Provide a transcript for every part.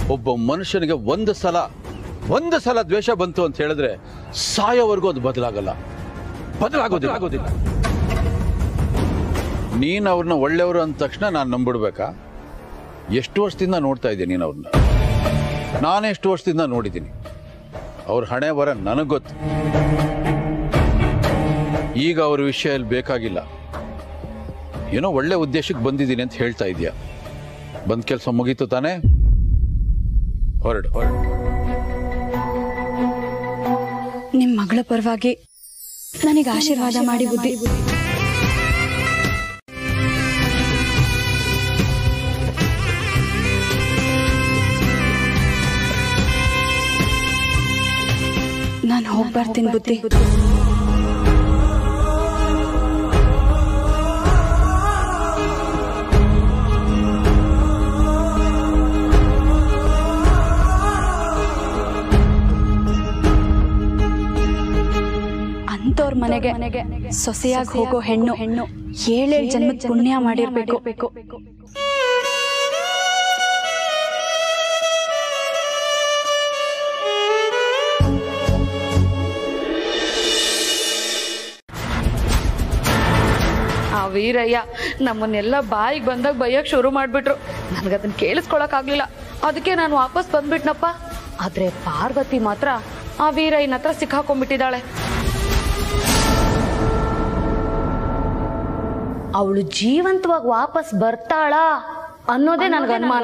ಒಬ್ಬ ಮನುಷ್ಯನಿಗೆ ಒಂದು ಸಲ ಒಂದು ಸಲ ದ್ವೇಷ ಬಂತು ಅಂತ ಹೇಳಿದ್ರೆ ಸಾಯೋವರೆಗೂ ಅದು ಬದಲಾಗಲ್ಲ ಬದಲಾಗೋದಿಲ್ಲ ಆಗೋದಿಲ್ಲ ನೀನು ಅವ್ರನ್ನ ಒಳ್ಳೆಯವರು ಅಂದ ತಕ್ಷಣ ನಾನು ನಂಬಿಡ್ಬೇಕಾ ಎಷ್ಟು ವರ್ಷದಿಂದ ನೋಡ್ತಾ ಇದ್ದೀನಿ ನೀನು ಅವ್ರನ್ನ ನಾನೇ ಎಷ್ಟು ವರ್ಷದಿಂದ ನೋಡಿದ್ದೀನಿ ಅವ್ರ ಹಣೆ ಬರ ನನಗೆ ಗೊತ್ತು ಈಗ ಅವ್ರ ವಿಷಯ ಇಲ್ಲಿ ಬೇಕಾಗಿಲ್ಲ ಏನೋ ಒಳ್ಳೆ ಉದ್ದೇಶಕ್ಕೆ ಬಂದಿದ್ದೀನಿ ಅಂತ ಹೇಳ್ತಾ ಇದೀಯ ಬಂದ್ ಕೆಲಸ ಮುಗೀತು ತಾನೇ ಹೊರಡು ಹೊರಡು ನಿಮ್ ಮಗಳ ಪರವಾಗಿ ನನಗೆ ಆಶೀರ್ವಾದ ಮಾಡಿ ಬುದ್ಧಿ ನಾನು ಹೋಗಿ ಬರ್ತೀನಿ ಬುದ್ಧಿ ಅಂತವ್ರ ಮನೆಗೆ ಸೊಸೆಯಾಗಿ ಹೋಗೋ ಹೆಣ್ಣು ಹೆಣ್ಣು ಏಳೇಳು ಜನ್ಮದ ಪುಣ್ಯ ಮಾಡಿರ್ಬೇಕು ಆ ವೀರಯ್ಯ ನಮ್ಮನ್ನೆಲ್ಲ ಬಾಯಿಗೆ ಬಂದಾಗ ಬೈಯಕ್ ಶುರು ಮಾಡ್ಬಿಟ್ರು ನನ್ಗದನ್ನ ಕೇಳಿಸ್ಕೊಳಕ್ ಆಗ್ಲಿಲ್ಲ ಅದಕ್ಕೆ ನಾನು ವಾಪಸ್ ಬಂದ್ಬಿಟ್ನಪ್ಪ ಆದ್ರೆ ಪಾರ್ವತಿ ಮಾತ್ರ ಆ ವೀರಯ್ಯನ ಹತ್ರ ಸಿಕ್ಕಾಕೊಂಡ್ಬಿಟ್ಟಿದ್ದಾಳೆ ಅವಳು ಜೀವಂತವಾಗಿ ವಾಪಸ್ ಬರ್ತಾಳಾ ಅನ್ನೋದೇ ನನ್ಗೆ ಅನುಮಾನ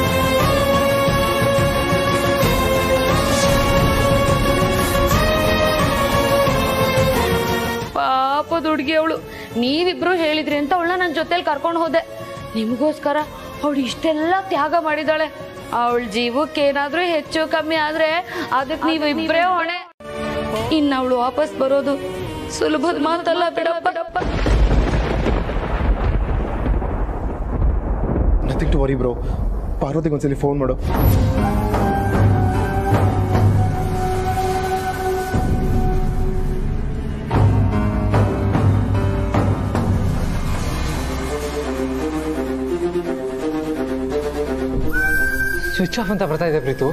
ಪಾಪದ ಹುಡುಗಿ ಅವಳು ನೀವಿಬ್ರು ಹೇಳಿದ್ರಿ ಅಂತ ಅವಳನ್ನ ನನ್ನ ಜೊತೆಲಿ ಕರ್ಕೊಂಡು ಹೋದೆ ನಿಮಗೋಸ್ಕರ ಅವಳು ಇಷ್ಟೆಲ್ಲ ತ್ಯಾಗ ಮಾಡಿದಾಳೆ ಅವಳ ಜೀವಕ್ಕೆ ಏನಾದ್ರೂ ಹೆಚ್ಚು ಕಮ್ಮಿ ಆದ್ರೆ ಅದಕ್ಕೆ ನೀವು ಇಬ್ರೇ ಹೊಣೆ ಇನ್ನ ಅವಳು ವಾಪಸ್ ಬರೋದು ಸುಲಭದ ಮಾತಲ್ಲ ಬಿಡಪ್ಪ ನಥಿಂಗ್ ಟು ವರಿ ಬ್ರೋ ಪಾರ್ವತಿಗೆ ಒಂದ್ಸಲಿ ಫೋನ್ ಮಾಡು ಸ್ವಿಚ್ ಆಫ್ ಅಂತ ಬರ್ತಾ ಇದೆ ಪ್ರೀತು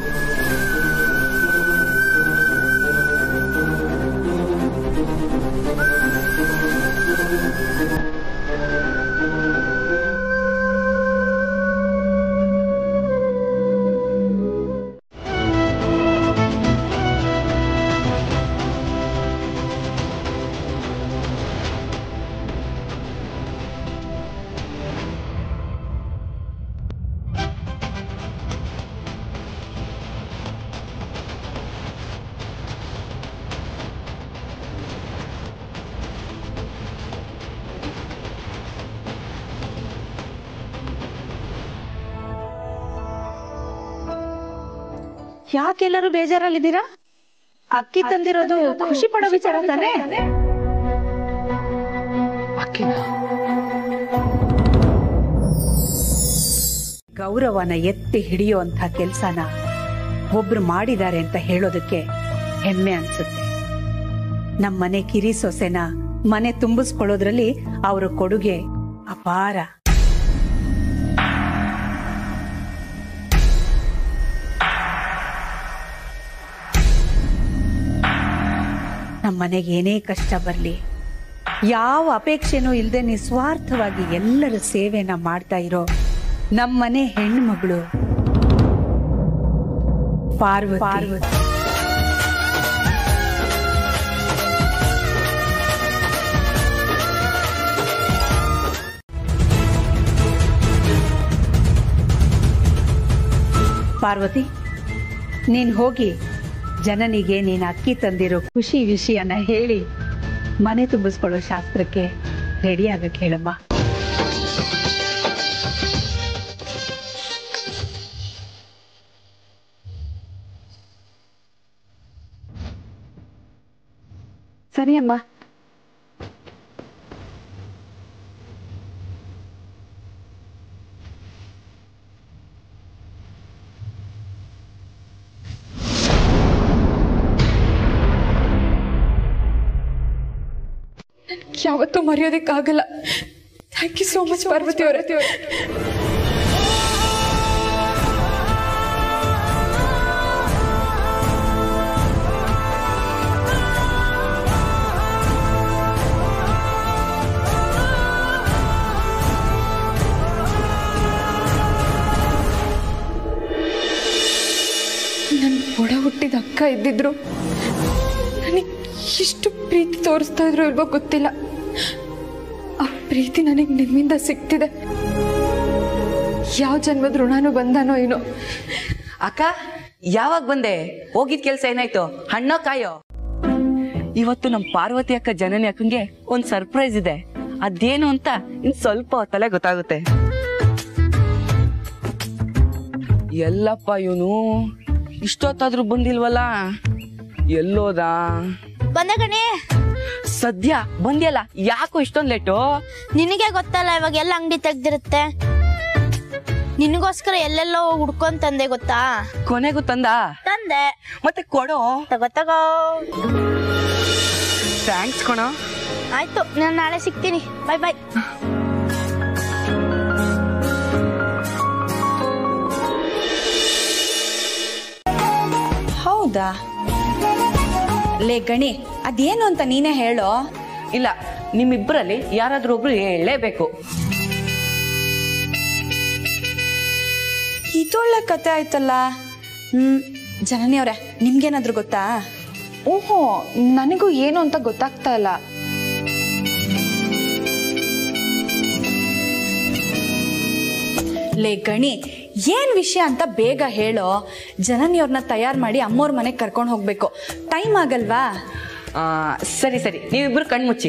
ಯಾಕೆಲ್ಲರೂ ಬೇಜಾರಲ್ಲಿದ್ದೀರಾ ಅಕ್ಕಿ ತಂದಿರೋದು ಖುಷಿ ಪಡೋ ವಿಚಾರ ತಾನೇ ಗೌರವನ ಎತ್ತಿ ಹಿಡಿಯುವಂತ ಕೆಲ್ಸನ ಒಬ್ರು ಮಾಡಿದ್ದಾರೆ ಅಂತ ಹೇಳೋದಕ್ಕೆ ಹೆಮ್ಮೆ ಅನ್ಸುತ್ತೆ ನಮ್ಮನೆ ಕಿರಿ ಸೊಸೆನ ಮನೆ ತುಂಬಿಸ್ಕೊಳ್ಳೋದ್ರಲ್ಲಿ ಅವರ ಕೊಡುಗೆ ಅಪಾರ ನಮ್ಮನೆಗೆ ಏನೇ ಕಷ್ಟ ಬರಲಿ ಯಾವ ಅಪೇಕ್ಷೆನೂ ಇಲ್ಲದೆ ನಿಸ್ವಾರ್ಥವಾಗಿ ಎಲ್ಲರ ಸೇವೆನ ಮಾಡ್ತಾ ಇರೋ ನಮ್ಮನೆ ಹೆಣ್ಮಗಳು ಪಾರ್ವತಿ ಪಾರ್ವತಿ ಪಾರ್ವತಿ ನೀನ್ ಹೋಗಿ ಜನನಿಗೆ ನೀನ್ ಅಕ್ಕಿ ತಂದಿರೋ ಖುಷಿ ವಿಷಯನ ಹೇಳಿ ಮನೆ ತುಂಬಿಸ್ಕೊಳ್ಳೋ ಶಾಸ್ತ್ರಕ್ಕೆ ರೆಡಿ ಆಗಕ್ಕೆ ಹೇಳಮ್ಮ ಸರಿ ಅಮ್ಮ ಯಾವತ್ತೂ ಮರೆಯೋದಕ್ಕಾಗಲ್ಲ thank you so much Parvathi ಅವರೇ ಇದ್ದಿದ್ರು ನನಗೆ ಎಷ್ಟು ಪ್ರೀತಿ ತೋರಿಸ್ತಾ ಇದ್ರು ಇಲ್ವೋ ಗೊತ್ತಿಲ್ಲ ಆ ಪ್ರೀತಿ ನನಗೆ ನಿಮ್ಮಿಂದ ಸಿಗ್ತಿದೆ ಯಾವ ಜನ್ಮದ ಋಣನೂ ಬಂದಾನೋ ಏನೋ ಅಕ್ಕ ಯಾವಾಗ ಬಂದೆ ಹೋಗಿದ್ ಕೆಲ್ಸ ಏನಾಯ್ತು ಹಣ್ಣೋ ಕಾಯೋ ಇವತ್ತು ನಮ್ ಪಾರ್ವತಿ ಅಕ್ಕ ಜನನಿ ಅಕ್ಕಂಗೆ ಒಂದ್ ಸರ್ಪ್ರೈಸ್ ಇದೆ ಅದೇನು ಅಂತ ಇನ್ ಸ್ವಲ್ಪ ಹೊತ್ತಲ್ಲೇ ಗೊತ್ತಾಗುತ್ತೆ ಎಲ್ಲಪ್ಪ ಇವನು ಇಷ್ಟೊತ್ತಾದ್ರೂ ಬಂದಿಲ್ವಲ್ಲ ಎಲ್ಲೋದ ಬಂದ ಕಣೆ ಸದ್ಯ ಬಂದ್ಯಲ್ಲ ಯಾಕೋ ಇಷ್ಟೊಂದ್ ಲೇಟು ನಿನಗೆ ಗೊತ್ತಲ್ಲ ಇವಾಗ ಎಲ್ಲ ಅಂಗಡಿ ತೆಗ್ದಿರುತ್ತೆ ನಿನಗೋಸ್ಕರ ಎಲ್ಲೆಲ್ಲೋ ಹುಡ್ಕೊಂಡ್ ತಂದೆ ಗೊತ್ತಾ ಕೊನೆಗೂ ತಂದ ತಂದೆ ಮತ್ತೆ ಕೊಡೋ ತಗೋ ತಗೋ ಥ್ಯಾಂಕ್ಸ್ ಕಣೋ ಆಯ್ತು ನಾನು ನಾಳೆ ಸಿಗ್ತೀನಿ ಬಾಯ್ ಬಾಯ್ ಹೌದಾ ಲೇ ಗಣಿ ಅದೇನು ಅಂತ ನೀನೇ ಹೇಳೋ ಇಲ್ಲ ನಿಮ್ಮಿಬ್ಬರಲ್ಲಿ ಯಾರಾದ್ರೂ ಒಬ್ರು ಹೇಳಲೇಬೇಕು ಇದೊಳ್ಳೆ ಕತೆ ಆಯ್ತಲ್ಲ ಹ್ಮ್ ಜನನಿ ಅವ್ರೆ ನಿಮ್ಗೇನಾದ್ರೂ ಗೊತ್ತಾ ಓಹೋ ನನಗೂ ಏನು ಅಂತ ಗೊತ್ತಾಗ್ತಾ ಇಲ್ಲ ಲೇ ಗಣಿ ಏನ್ ವಿಷಯ ಅಂತ ಬೇಗ ಹೇಳೋ ಜನನಿಯವ್ರನ್ನ ತಯಾರು ಮಾಡಿ ಅಮ್ಮೋರ್ ಮನೆಗೆ ಕರ್ಕೊಂಡು ಹೋಗ್ಬೇಕು ಟೈಮ್ ಆಗಲ್ವಾ ಆ, ಸರಿ ಸರಿ ನೀವಿಬ್ರು ಕಣ್ಮುಚ್ಚಿ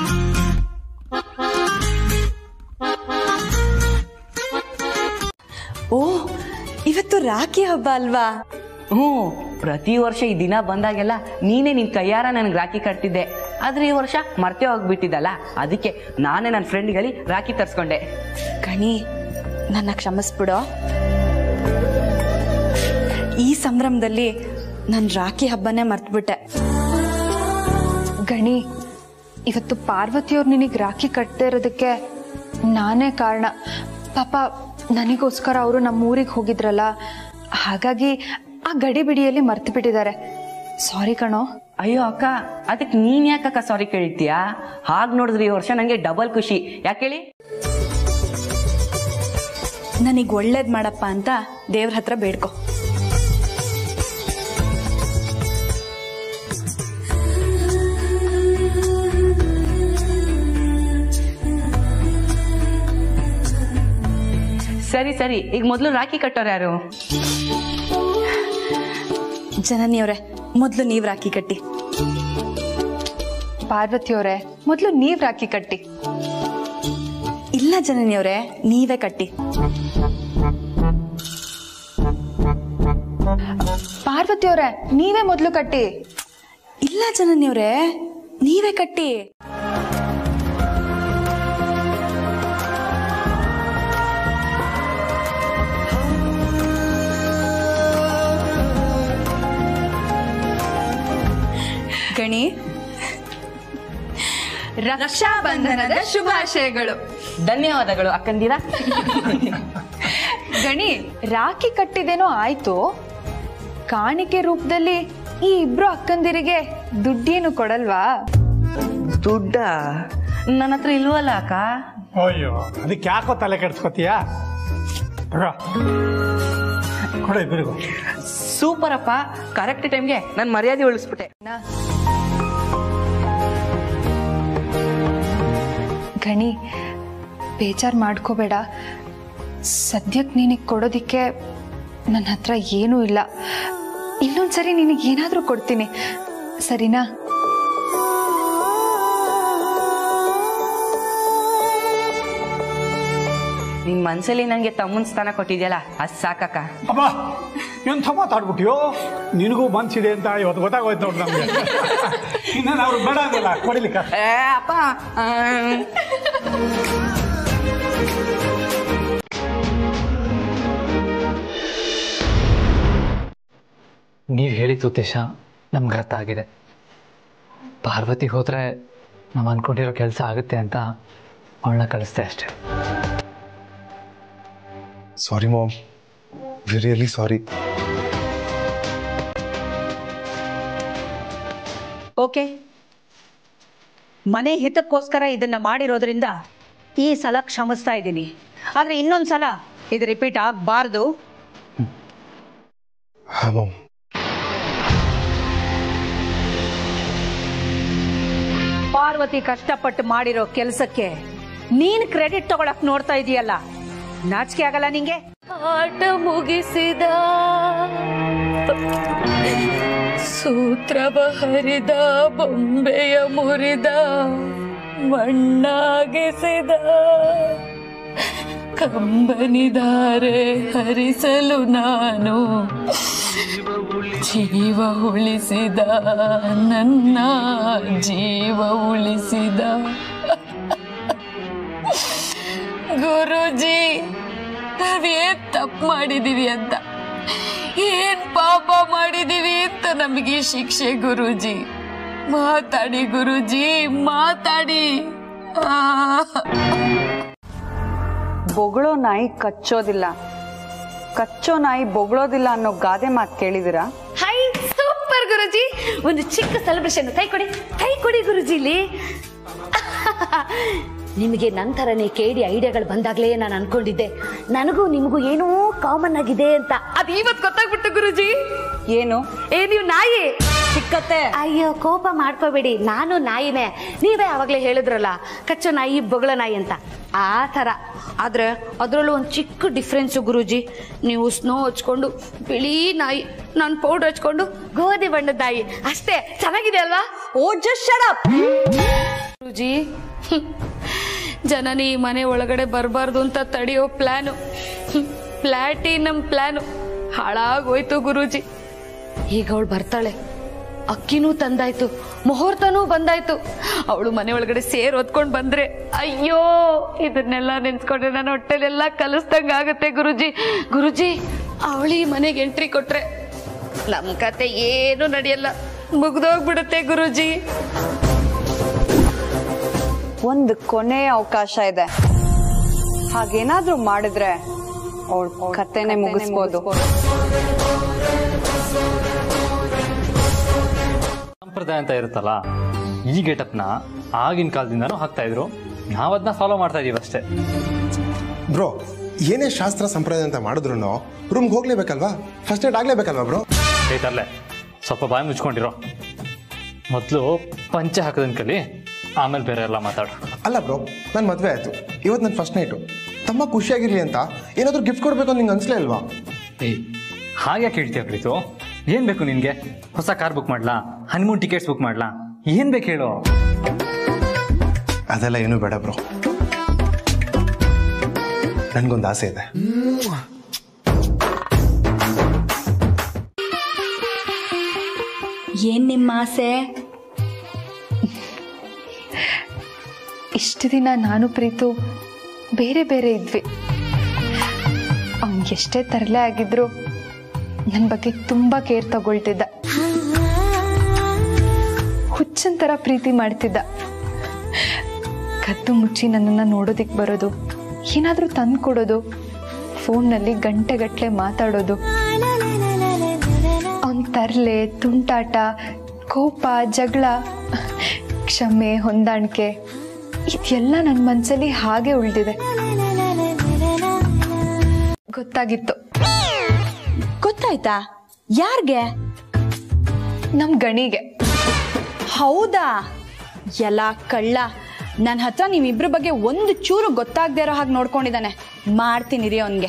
ಓ ಇವತ್ತು ರಾಖಿ ಹಬ್ಬ ಅಲ್ವಾ ಹ್ಞೂ ಪ್ರತಿ ವರ್ಷ ಈ ದಿನ ಬಂದಾಗೆಲ್ಲ ನೀನೇ ನಿನ್ ಕೈಯಾರ ನನ್ಗೆ ರಾಖಿ ಕಟ್ತಿದ್ದೆ ಆದ್ರೆ ಈ ವರ್ಷ ಮರ್ತೆ ಹೋಗ್ಬಿಟ್ಟಿದ್ದಲ್ಲ ಅದಕ್ಕೆ ನಾನೇ ನನ್ನ ಫ್ರೆಂಡ್ಗಲ್ಲಿ ರಾಖಿ ತರ್ಸ್ಕೊಂಡೆ ಗಣಿ ನನ್ನ ಕ್ಷಮಿಸ್ಬಿಡೋ ಈ ಸಂಭ್ರಮದಲ್ಲಿ ನಾನು ರಾಖಿ ಹಬ್ಬನೇ ಮರ್ತ್ಬಿಟ್ಟೆ ಗಣಿ ಇವತ್ತು ಪಾರ್ವತಿಯವ್ರು ನಿನಗೆ ರಾಖಿ ಕಟ್ಟದೇ ಇರೋದಕ್ಕೆ ನಾನೇ ಕಾರಣ ಪಾಪ ನನಗೋಸ್ಕರ ಅವರು ನಮ್ಮ ಊರಿಗೆ ಹೋಗಿದ್ರಲ್ಲ ಹಾಗಾಗಿ ಆ ಗಡಿ ಬಿಡಿಯಲ್ಲಿ ಮರ್ತು ಬಿಟ್ಟಿದ್ದಾರೆ ಸಾರಿ ಕಣೋ ಅಯ್ಯೋ ಅಕ್ಕ ಅದಕ್ಕೆ ನೀನ್ ಯಾಕಕ್ಕ ಸಾರಿ ಕೇಳಿದ್ಯಾ ಹಾಗೆ ನೋಡಿದ್ರೆ ಈ ವರ್ಷ ನಂಗೆ ಡಬಲ್ ಖುಷಿ ಯಾಕೆ ಹೇಳಿ ನನಗೆ ಒಳ್ಳೇದು ಮಾಡಪ್ಪ ಅಂತ ದೇವ್ರ ಹತ್ರ ಬೇಡ್ಕೊ ಸರಿ ಸರಿ ಈಗ ಮೊದಲು ರಾಖಿ ಕಟ್ಟೋರು ಯಾರು ಜನನಿಯವ್ರೆ ಮೊದಲು ನೀವು ರಾಖಿ ಕಟ್ಟಿ ಪಾರ್ವತಿಯವರೇ ಮೊದಲು ನೀವ್ ರಾಖಿ ಕಟ್ಟಿ ಇಲ್ಲ ಜನನಿಯವ್ರೆ ನೀವೇ ಕಟ್ಟಿ ಪಾರ್ವತಿಯವರೇ ನೀವೇ ಮೊದಲು ಕಟ್ಟಿ ಇಲ್ಲ ಜನನಿಯವ್ರೆ ನೀವೇ ಕಟ್ಟಿ ಗಣಿ ರಕ್ಷಾ ಬಂಧನದ ಶುಭಾಶಯಗಳು ಧನ್ಯವಾದಗಳು ಅಕ್ಕಂದಿರ ಗಣಿ ರಾಖಿ ಕಟ್ಟಿದೇನೋ ಆಯ್ತು ಕಾಣಿಕೆ ರೂಪದಲ್ಲಿ ಈ ಇಬ್ರು ಅಕ್ಕಂದಿರಿಗೆ ದುಡ್ಡೇನು ಕೊಡಲ್ವಾ ದುಡ್ಡ ನನ್ನ ಹತ್ರ ಇಲ್ವಲ್ಲ ಅಕ್ಕ ಅಯ್ಯೋ ಅದಕ್ಕೆ ಯಾಕೋ ತಲೆ ಕೆಡ್ಸ್ಕೊತೀಯ ತಗೋ ಕೊಡು ಇಬ್ಬರಿಗೂ ಸೂಪರ್ ಅಪ್ಪ ಕರೆಕ್ಟ್ ಟೈಮ್ಗೆ ನಾನು ಮರ್ಯಾದೆ ಉಳಿಸ್ಬಿಟ್ಟೆ ಗಣಿ ಬೇಜಾರು ಮಾಡ್ಕೋಬೇಡ ಸದ್ಯಕ್ಕೆ ನಿನಗೆ ಕೊಡೋದಿಕ್ಕೆ ನನ್ನ ಹತ್ರ ಏನೂ ಇಲ್ಲ ಇನ್ನೊಂದ್ಸರಿ ನಿನಗೆ ಏನಾದರೂ ಕೊಡ್ತೀನಿ ಸರಿನಾ ನಿನ್ ಮನ್ಸಲ್ಲಿ ನಂಗೆ ತಮ್ಮನ್ ಸ್ಥಾನ ಕೊಟ್ಟಿದ್ಯಲ್ಲ ಅದ್ ಸಾಕಕ್ಕ ಅಮ್ಮ ಎಂಥ ಮಾತಾಡ್ಬಿಟ್ಯೋ ನಿನಗೂ ಮನ್ಸಿದೆ ಅಂತ ಇವತ್ತು ಗೊತ್ತಾಗೋಯ್ತು ನೋಡಿ ನಮ್ಗೆ ಇನ್ನೇನು ಅವ್ರು ಬೇಡ ಅಂದಲ್ಲ ಕೊಡಿಲಿಕ್ಕ ಏ ಅಪ್ಪ ಆ, ನೀವು ಹೇಳಿದ ಉದ್ದೇಶ ನಮ್ಗೆ ಅರ್ಥ ಆಗಿದೆ ಪಾರ್ವತಿ ಹೋದರೆ ನಾವು ಅಂದ್ಕೊಂಡಿರೋ ಕೆಲಸ ಆಗುತ್ತೆ ಅಂತ ಅವಳನ್ನ ಕಳಿಸ್ದೆ ಅಷ್ಟೇ sorry mom we really sorry okay ಮನೆ ಹಿತಕ್ಕೋಸ್ಕರ ಇದನ್ನ ಮಾಡಿರೋದ್ರಿಂದ ಈ ಸಲ ಕ್ಷಮಿಸ್ತಾ ಇದ್ದೀನಿ ಆದ್ರೆ ಇನ್ನೊಂದು ಸಲ ಇದು ರಿಪೀಟ್ ಆಗಬಾರ್ದು ಹಾಂ ಮಾಮ್ ಪಾರ್ವತಿ ಕಷ್ಟಪಟ್ಟು ಮಾಡಿರೋ ಕೆಲಸಕ್ಕೆ ನೀನ್ ಕ್ರೆಡಿಟ್ ತಗೊಳಕ್ ನೋಡ್ತಾ ಇದೀಯಲ್ಲ ನಾಚಿಕೆ ಆಗಲ್ಲ ನಿಂಗೆ ಆಟ ಮುಗಿಸಿದ ಸೂತ್ರವ ಹರಿದ ಬೊಂಬೆಯ ಮುರಿದ ಮಣ್ಣಾಗಿಸಿದ ಕಂಬನಿದಾರೆ ಹರಿಸಲು ನಾನು ಜೀವ ಉಳಿಸಿದ ನನ್ನ ಜೀವ ಉಳಿಸಿದ ಗುರುಜಿ ನಾವೇನ್ ತಪ್ಪು ಮಾಡಿದೀವಿ ಅಂತ ಏನ್ ಪಾಪ ಮಾಡಿದೀವಿ ಅಂತ ನಮಗೆ ಈ ಶಿಕ್ಷೆ ಗುರುಜಿ ಮಾತಾಡಿ ಗುರುಜಿ ಮಾತಾಡಿ ಆ. ಬೊಗಳೋ ನಾಯಿ ಕಚ್ಚೋದಿಲ್ಲ ಕಚ್ಚೋ ನಾಯಿ ಬೊಗಳೋದಿಲ್ಲ ಅನ್ನೋ ಗಾದೆ ಮಾತು ಕೇಳಿದಿರಾ ಹೈ ಸೂಪರ್ ಗುರುಜಿ ಒಂದು ಚಿಕ್ಕ ಸೆಲೆಬ್ರೇಷನ್ ಕೈ ಕೊಡಿ ಕೈ ಕೊಡಿ ಗುರುಜಿಲಿ ನಿಮಗೆ ನಂತರನೇ ಕೇಳಿ ಐಡಿಯಾಗಳು ಬಂದಾಗ್ಲೇ ನಾನು ಅನ್ಕೊಂಡಿದ್ದೆ ನನಗೂ ನಿಮಗೂ ಏನೋ ಕಾಮನ್ ಆಗಿದೆ ಅಂತ ಅದು ಇವತ್ತು ಗೊತ್ತಾಗ್ಬಿಟ್ಟು ಗುರುಜಿ ಏನು ಏ ನೀವು ನಾಯಿ ಚಿಕ್ಕತ್ತೆ ಅಯ್ಯೋ ಕೋಪ ಮಾಡ್ಕೋಬೇಡಿ ನಾನು ನಾಯಿನೇ ನೀವೇ ಆವಾಗಲೇ ಹೇಳಿದ್ರಲ್ಲ ಕಚ್ಚೋ ನಾಯಿ ಬೊಗಳ ನಾಯಿ ಅಂತ ಆ ಥರ ಆದ್ರೆ ಅದರಲ್ಲೂ ಒಂದು ಚಿಕ್ಕ ಡಿಫ್ರೆನ್ಸು ಗುರೂಜಿ ನೀವು ಸ್ನೋ ಹಚ್ಕೊಂಡು ಬಿಳಿ ನಾಯಿ ನಾನು ಪೌಡರ್ ಹಚ್ಕೊಂಡು ಗೋಧಿ ಬಣ್ಣದ ನಾಯಿ ಅಷ್ಟೇ ಚೆನ್ನಾಗಿದೆ ಅಲ್ವಾ oh just shut up Guruji ಹ್ಮ್. ಜನನಿ ಈ ಮನೆ ಒಳಗಡೆ ಬರಬಾರ್ದು ಅಂತ ತಡೆಯೋ ಪ್ಲಾನು ಪ್ಲಾಟಿನಮ್ ಪ್ಲಾನು ಹಾಳಾಗೋಯ್ತು ಗುರೂಜಿ ಈಗ ಅವಳು ಬರ್ತಾಳೆ ಅಕ್ಕಿನೂ ತಂದಾಯ್ತು ಮುಹೂರ್ತನೂ ಬಂದಾಯ್ತು ಅವಳು ಮನೆ ಒಳಗಡೆ ಸೇರ್ ಹೊತ್ಕೊಂಡ್ ಬಂದ್ರೆ ಅಯ್ಯೋ ಇದನ್ನೆಲ್ಲ ನೆನ್ಸ್ಕೊಂಡ್ರೆ ನನ್ನ ಹೊಟ್ಟೆಲೆಲ್ಲ ಕಲಿಸ್ದಂಗ ಆಗತ್ತೆ ಗುರುಜಿ ಗುರುಜಿ ಅವಳಿ ಮನೆಗೆ ಎಂಟ್ರಿ ಕೊಟ್ರೆ ನಮ್ ಕತೆ ಏನು ನಡೆಯಲ್ಲ ಮುಗ್ದೋಗ್ಬಿಡುತ್ತೆ ಗುರುಜಿ ಒಂದು ಕೊನೆಯ ಅವಕಾಶ ಇದೆ ಹಾಗೇನಾದ್ರೂ ಮಾಡಿದ್ರೆ ಅವಳ ಕತೆನೆ ಮುಗಿಸ್ಬೋದು ಸಂಪ್ರದಾಯ ಅಂತ ಇರುತ್ತಲ್ಲ ಈ ಗೆಟಪ್ನ ಆಗಿನ ಕಾಲದಿಂದನೂ ಹಾಕ್ತಾ ಇದ್ರು ನಾವು ಅದನ್ನ ಫಾಲೋ ಮಾಡ್ತಾ ಇದೀವಿ ಅಷ್ಟೇ ಬ್ರೋ ಏನೇ ಶಾಸ್ತ್ರ ಸಂಪ್ರದಾಯ ಅಂತ ಮಾಡಿದ್ರು ರೂಮ್ಗೆ ಹೋಗ್ಲೇಬೇಕಲ್ವಾ ಫಸ್ಟ್ ಏಡ್ ಆಗ್ಲೇಬೇಕಲ್ವಾ ಬ್ರೋ ಐತರ್ಲೆ ಸ್ವಲ್ಪ ಬಾಯಿ ಮುಚ್ಕೊಂಡಿರೋ ಮೊದಲು ಪಂಚೆ ಹಾಕೋದನ್ ಕಲಿ ಆಮೇಲೆ ಬೇರೆ ಎಲ್ಲ ಮಾತಾಡು ಅಲ್ಲ ಬ್ರೋ ನನ್ನ ಮದುವೆ ಆಯ್ತು ಇವತ್ತು ನನ್ನ ಫಸ್ಟ್ ನೈಟು ತಮ್ಮ ಖುಷಿಯಾಗಿರ್ಲಿ ಅಂತ ಏನಾದರೂ ಗಿಫ್ಟ್ ಕೊಡಬೇಕು ಅಂತ ನಿಂಗೆ ಅನ್ಸ್ಲೇ ಅಲ್ವಾ ಏಯ್ ಹಾಗೆ ಕೇಳ್ತೀಯ ಪ್ರೀತು ಏನ್ ಬೇಕು ನಿನ್ಗೆ ಹೊಸ ಕಾರ್ ಬುಕ್ ಮಾಡ್ಲಾ ಹನಿಮೂನ್ ಟಿಕೆಟ್ಸ್ ಬುಕ್ ಮಾಡ್ಲಾ ಏನ್ ಬೇಕು ಹೇಳು ಅದೆಲ್ಲ ಏನೂ ಬೇಡ ಬ್ರೋ ನನಗೊಂದು ಆಸೆ ಇದೆ ಏನ್ ನಿಮ್ಮ ಆಸೆ ಇಷ್ಟು ದಿನ ನಾನು ಪ್ರೀತು ಬೇರೆ ಬೇರೆ ಇದ್ವಿ ಅವ್ನ್ ಎಷ್ಟೇ ತರಲೆ ಆಗಿದ್ರು ನನ್ನ ಬಗ್ಗೆ ತುಂಬಾ ಕೇರ್ ತಗೊಳ್ತಿದ್ದ ಹುಚ್ಚನ್ ಥರ ಪ್ರೀತಿ ಮಾಡ್ತಿದ್ದ ಕದ್ದು ಮುಚ್ಚಿ ನನ್ನನ್ನು ನೋಡೋದಿಕ್ ಬರೋದು ಏನಾದರೂ ತಂದು ಕೊಡೋದು ಫೋನ್ನಲ್ಲಿ ಗಂಟೆಗಟ್ಟಲೆ ಮಾತಾಡೋದು ಅವನ್ ತರ್ಲೆ ತುಂಟಾಟ ಕೋಪ ಜಗಳ ಕ್ಷಮೆ ಹೊಂದಾಣಿಕೆ ಇದೆಲ್ಲ ನನ್ನ ಮನಸ್ಸಲ್ಲಿ ಹಾಗೆ ಉಳಿದಿದೆ ಗೊತ್ತಾಗಿತ್ತು ಗೊತ್ತಾಯ್ತಾ ಯಾರ್ಗೆ ನಮ್ ಗಣಿಗೆ ಹೌದಾ ಎಲ್ಲ ಕಳ್ಳ ನನ್ನ ಹತ್ರ ನೀವಿಬ್ರ ಬಗ್ಗೆ ಒಂದು ಚೂರು ಗೊತ್ತಾಗದೇ ಇರೋ ಹಾಗೆ ನೋಡ್ಕೊಂಡಿದ್ದಾನೆ ಮಾಡ್ತೀನಿ ರೀ ಅವನ್ಗೆ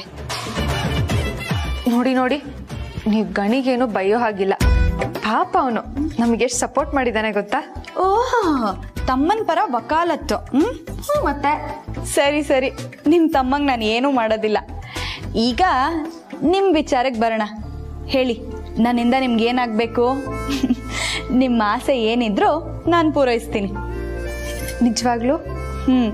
ನೋಡಿ ನೋಡಿ ನೀವು ಗಣಿಗೇನು ಬೈಯೋ ಹಾಗಿಲ್ಲ ಪಾಪ ಅವನು ನಮಗೆ ಎಷ್ಟು ಸಪೋರ್ಟ್ ಮಾಡಿದ್ದಾನೆ ಗೊತ್ತಾ ಓಹ್ ತಮ್ಮನ ಪರ ವಕಾಲತ್ತು ಹ್ಮ್ ಹ್ಮ್, ಮತ್ತೆ ಸರಿ ಸರಿ ನಿಮ್ ತಮ್ಮಂಗ್ ನಾನು ಏನೂ ಮಾಡೋದಿಲ್ಲ ಈಗ ನಿಮ್ ವಿಚಾರಕ್ಕೆ ಬರೋಣ ಹೇಳಿ ನನ್ನಿಂದ ನಿಮ್ಗೆ ಏನಾಗಬೇಕು ನಿಮ್ಮ ಆಸೆ ಏನಿದ್ರು ನಾನು ಪೂರೈಸ್ತೀನಿ ನಿಜವಾಗ್ಲೂ ಹ್ಮ್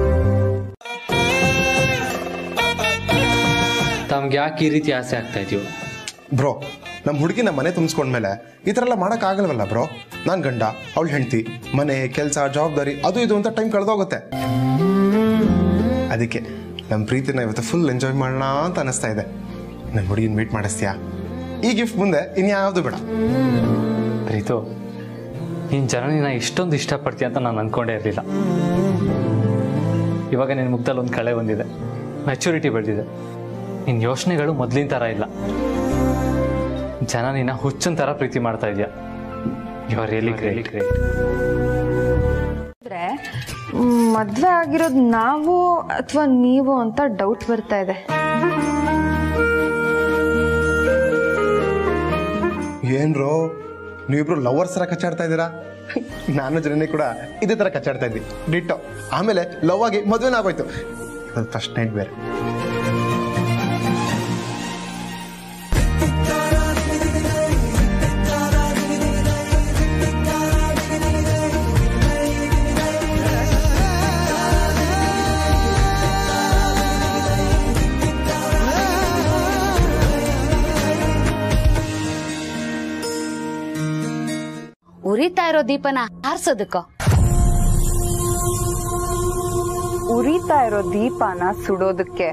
ತಮ್ಗೆ ಯಾಕೆ ಈ ರೀತಿ ಆಸೆ ಆಗ್ತಾ ಇದೆಯೋ ಬ್ರೋ ನಮ್ಮ ಹುಡುಗಿ ನಮ್ಮ ಮನೆ ತುಂಬಿಸ್ಕೊಂಡ್ಮೇಲೆ ಈ ಥರ ಎಲ್ಲ ಮಾಡೋಕ್ಕಾಗಲ್ವಲ್ಲ ಬ್ರೋ ನಾನು ಗಂಡ ಅವಳು ಹೆಂಡತಿ ಮನೆ ಕೆಲಸ ಜವಾಬ್ದಾರಿ ಅದು ಇದು ಅಂತ ಟೈಮ್ ಕಳೆದೋಗುತ್ತೆ ಅದಕ್ಕೆ ನಮ್ಮ ಪ್ರೀತಿನ ಇವತ್ತು ಫುಲ್ ಎಂಜಾಯ್ ಮಾಡೋಣ ಅಂತ ಅನಿಸ್ತಾ ಇದೆ ನನ್ನ ಹುಡುಗಿನ ಮೀಟ್ ಮಾಡಿಸ್ತೀಯಾ ಈ ಗಿಫ್ಟ್ ಮುಂದೆ ಇನ್ಯಾವುದು ಬೇಡ ಪ್ರೀತು ನೀನ್ ಜನನಿನ ಇಷ್ಟೊಂದು ಇಷ್ಟಪಡ್ತೀಯ ಅಂತ ನಾನು ಅನ್ಕೊಂಡೇ ಇರಲಿಲ್ಲ ಇವಾಗ ನಿನ್ನ ಮುಖದಲ್ಲಿ ಒಂದು ಕಳೆ ಬಂದಿದೆ ಮೆಚುರಿಟಿ ಬೆಳೆದಿದೆ ನಿನ್ನ ಯೋಚನೆಗಳು ಮೊದಲಿನ ಥರ ಇಲ್ಲ ಜನ ನಿನ್ನ ಹುಚ್ಚನ್ ಥರ ಪ್ರೀತಿ ಮಾಡ್ತಾ ಇದೆಯಾ you are really great great ಅಂದ್ರೆ ಮದ್ವೆ ಆಗಿರೋದು ನಾವು ಅಥವಾ ನೀವು ಅಂತ ಡೌಟ್ ಬರ್ತಾ ಇದೆ ಏನ್ರೋ ನೀವಿಬ್ರು ಲವರ್ಸ್ ತರ ಕಚ್ಚಾಡ್ತಾ ಇದ್ದೀರಾ ನಾನು ಜನನಿ ಕೂಡ ಇದೇ ತರ ಕಚ್ಚಾಡ್ತಾ ಇದ್ವಿ ಡಿಟ್ಟೋ ಆಮೇಲೆ ಲವ್ ಆಗಿ ಮದುವೆನ ಆಗೋಯ್ತು ಫಸ್ಟ್ ನೈಟ್ ಬೇರೆ ಉರಿತಾ ಇರೋ ದೀಪನ ಹಾರ್ಸೋದಕ್ಕೋ ಉರಿತಾ ಇರೋ ದೀಪನ ಸುಡೋದಕ್ಕೆ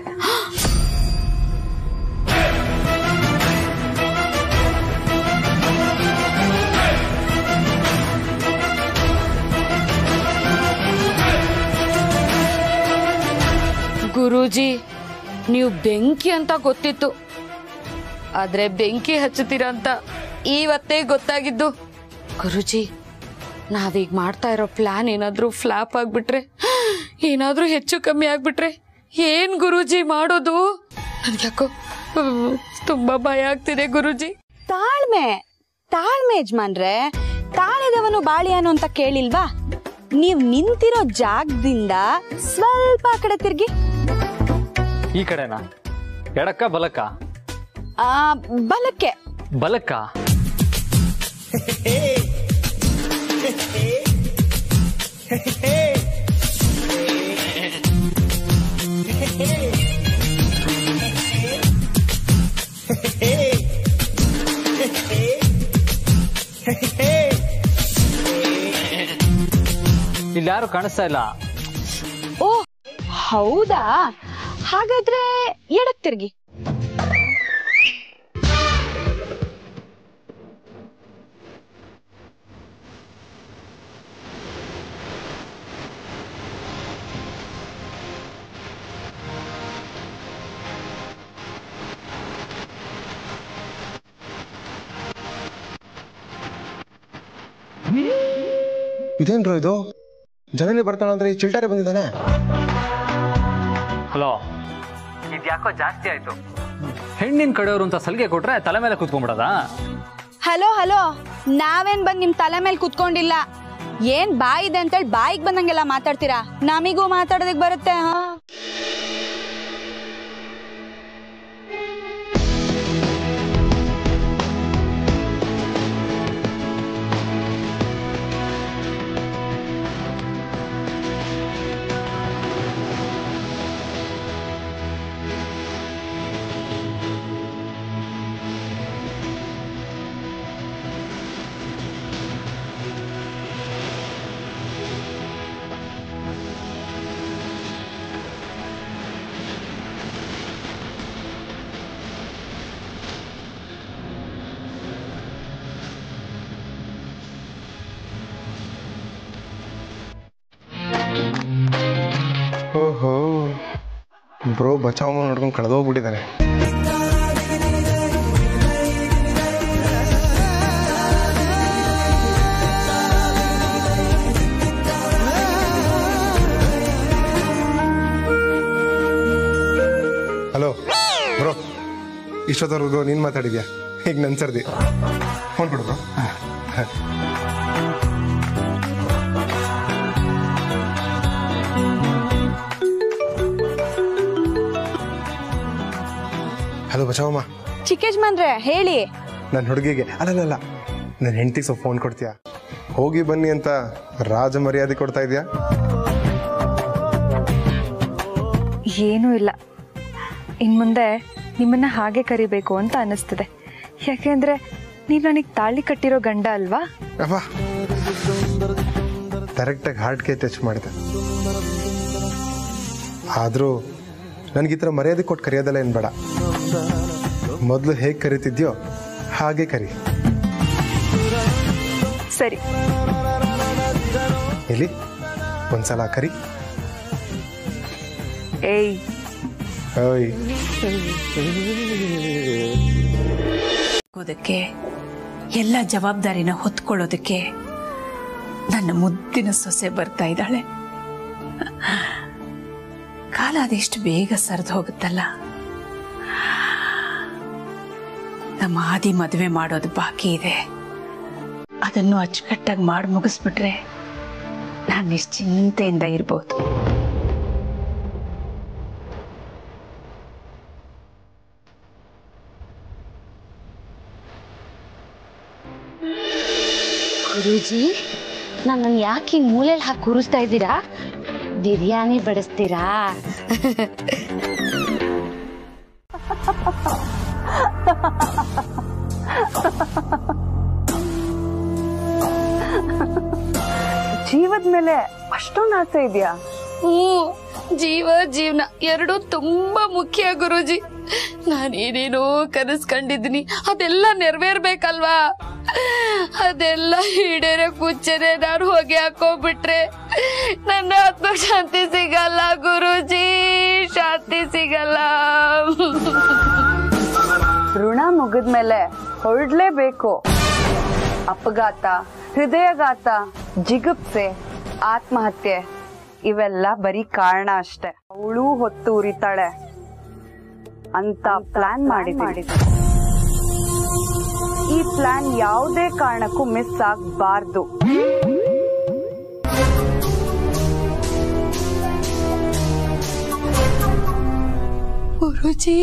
ಗುರೂಜಿ ನೀವು ಬೆಂಕಿ ಅಂತ ಗೊತ್ತಿತ್ತು ಆದ್ರೆ ಬೆಂಕಿ ಹಚ್ಚುತ್ತೀರ ಅಂತ ಇವತ್ತೇ ಗೊತ್ತಾಗಿದ್ದು ಗುರುಜಿ ನಾವೀಗ ಮಾಡ್ತಾ ಇರೋ ಪ್ಲಾನ್ ಏನಾದ್ರೂ ಫ್ಲಾಪ್ ಆಗ್ಬಿಟ್ರೆ ಏನಾದ್ರೂ ಹೆಚ್ಚು ಕಮ್ಮಿ ಆಗ್ಬಿಟ್ರೆ ಏನ್ ಗುರೂಜಿ ಮಾಡೋದು ನನ್ಗ್ಯಾಕೋ ಹ್ಮ್, ತುಂಬಾ ಭಯ ಆಗ್ತಿದೆ ಗುರೂಜಿ ತಾಳ್ಮೆ ತಾಳ್ಮೆ ಯಜಮಾನ್ರೆ ತಾಳಿದವನು ಬಾಳಿಯಾನು ಅಂತ ಕೇಳಿಲ್ವಾ ನೀವ್ ನಿಂತಿರೋ ಜಾಗದಿಂದ ಸ್ವಲ್ಪ ಆ ಕಡೆ ತಿರ್ಗಿ ಈ ಕಡೆನಾ ಎಡಕ್ಕ ಬಲಕ್ಕ ಆ ಬಲಕ್ಕೆ ಬಲಕ್ಕ ಇಲ್ಲಿ ಯಾರು ಕಾಣಿಸ್ತಾ ಇಲ್ಲ ಓ ಹೌದಾ ಹಾಗಾದ್ರೆ ಎಡಕ್ ತಿರ್ಗಿ ಇದೇನ್ರು ಇದು ಜನನಿ ಬರ್ತಾಳಂದ್ರೆ ಈ ಚಿಲ್ಟಾರೆ ಬಂದಿದ್ದಾನೆ ಹಲೋ ಇದ್ಯಾಕೋ ಜಾಸ್ತಿ ಆಯ್ತು ಹೆಣ್ಣಿನ ಕಡೆಯವರು ಅಂತ ಸಲಿಗೆ ಕೊಟ್ರೆ ತಲೆ ಮೇಲೆ ಕೂತ್ಕೊಂಡ್ಬಿಡದ ಹಲೋ ಹಲೋ ನಾವೇನ್ ಬಂದ್ ನಿಮ್ ತಲೆ ಮೇಲೆ ಕುತ್ಕೊಂಡಿಲ್ಲ ಏನ್ ಬಾಯಿ ಇದೆ ಅಂತೇಳಿ ಬಾಯಿಗೆ ಬಂದಂಗೆಲ್ಲ ಮಾತಾಡ್ತೀರಾ ನಮಿಗೂ ಮಾತಾಡೋದಕ್ ಬರುತ್ತೆ ಹಾ ಓಹೋ ಬ್ರೋ ಬಚಾವ್ ನೋಡ್ಕೊಂಡು ಕಳೆದೋಗ್ಬಿಟ್ಟಿದ್ದಾನೆ ಹಲೋ ಬ್ರೋ ಇಷ್ಟೊತ್ತವರೆಗೂ ನೀನು ಮಾತಾಡಿದ್ಯಾ ಈಗ ನನ್ನ ಸರ್ದಿ ಫೋನ್ ಕೊಡು ಬ್ರೋ ಹಲೋ ಬಚಾವಮ್ಮ ಚಿಕ್ಕ ಯಜಮಾನ್ರೆ ಹೇಳಿ ನನ್ನ ಹುಡುಗಿಗೆ ಅಲ್ಲಲ್ಲ ನನ್ನ ಹೆಂಡತಿಗೆ ಸ್ವಲ್ಪ ಫೋನ್ ಕೊಡ್ತೀಯಾ ಹೋಗಿ ಬನ್ನಿ ಅಂತ ರಾಜ ಮರ್ಯಾದೆ ಕೊಡ್ತಾ ಇದೆಯಾ ಏನೂ ಇಲ್ಲ ಇನ್ ಮುಂದೆ ನಿಮ್ಮನ್ನ ಹಾಗೆ ಕರಿಬೇಕು ಅಂತ ಅನಿಸ್ತದೆ ಯಾಕೆಂದ್ರೆ ನೀವು ನನಗೆ ತಾಳಿ ಕಟ್ಟಿರೋ ಗಂಡ ಅಲ್ವಾ ಅಪ್ಪ ಡೈರೆಕ್ಟಾಗಿ ಹಾರ್ಟ್ಗೆ ಟಚ್ ಮಾಡಿದೆ ಆದರೂ ನನಗೆ ಈ ಥರ ಮರ್ಯಾದೆ ಕೊಟ್ಟು ಕರೆಯೋದಲ್ಲ ಏನು ಬೇಡ ಮೊದಲು ಹೇಗೆ ಕರಿತಿದ್ಯೋ ಹಾಗೆ ಕರಿ ಸರಿ ಎಲ್ಲಿ ಒಂದ್ಸಲ ಕರಿ ಏಯ್ ಓಯ್ ಹೋಗೋದಕ್ಕೆ ಎಲ್ಲ ಜವಾಬ್ದಾರಿನ ಹೊತ್ಕೊಳ್ಳೋದಕ್ಕೆ ನನ್ನ ಮುದ್ದಿನ ಸೊಸೆ ಬರ್ತಾ ಇದ್ದಾಳೆ ಕಾಲ ಅದೆಷ್ಟು ಬೇಗ ಸರಿದು ಹೋಗುತ್ತಲ್ಲ ನಮ್ಮ ಆದಿ ಮದುವೆ ಮಾಡೋದು ಬಾಕಿ ಇದೆ ಅದನ್ನು ಅಚ್ಚುಕಟ್ಟಾಗಿ ಮಾಡಿ ಮುಗಿಸ್ಬಿಟ್ರೆ ನಾನು ನಿಶ್ಚಿಂತೆಯಿಂದ ಇರ್ಬೋದು ಗುರೂಜಿ ನನ್ನನ್ನು ಯಾಕೆ ಹಿಂಗ್ ಮೂಲೆಯಲ್ಲಿ ಹಾಕಿ ಕೂರಿಸ್ತಾ ಇದ್ದೀರಾ ಬಿರಿಯಾನಿ ಬಡಿಸ್ತೀರಾ ಜೀವದ ಮೇಲೆ ಅಷ್ಟೊಂದು ಆಸೆ ಇದೆಯಾ ಹ್ಞೂ ಜೀವ ಜೀವನ ಎರಡು ತುಂಬಾ ಮುಖ್ಯ ಗುರೂಜಿ ನಾನೇನೇನೋ ಕನಸು ಕಂಡಿದ್ದೀನಿ ಅದೆಲ್ಲ ನೆರವೇರ್ಬೇಕಲ್ವಾ ಅದೆಲ್ಲ ಈಡೇರಕ್ ಮುಂಚೆನೆ ನಾನು ಹೊಗೆ ಹಾಕೋಬಿಟ್ರೆ ನನ್ನ ಆತ್ಮ ಶಾಂತಿ ಸಿಗಲ್ಲ ಗುರೂಜಿ ಶಾಂತಿ ಸಿಗಲ್ಲ ಋಣ ಮುಗಿದ್ಮೇಲೆ ಹೊರಡ್ಲೇಬೇಕು ಅಪಘಾತ ಹೃದಯಘಾತ ಜಿಗುಪ್ಸೆ ಆತ್ಮಹತ್ಯೆ ಇವೆಲ್ಲ ಬರೀ ಕಾರಣ ಅಷ್ಟೆ ಅವಳು ಹೊತ್ತು ಉರಿತಾಳೆ ಅಂತ ಪ್ಲಾನ್ ಮಾಡಿದ್ದೀನಿ ಈ ಪ್ಲಾನ್ ಯಾವುದೇ ಕಾರಣಕ್ಕೂ ಮಿಸ್ ಆಗಬಾರ್ದು ಗುರೂಜಿ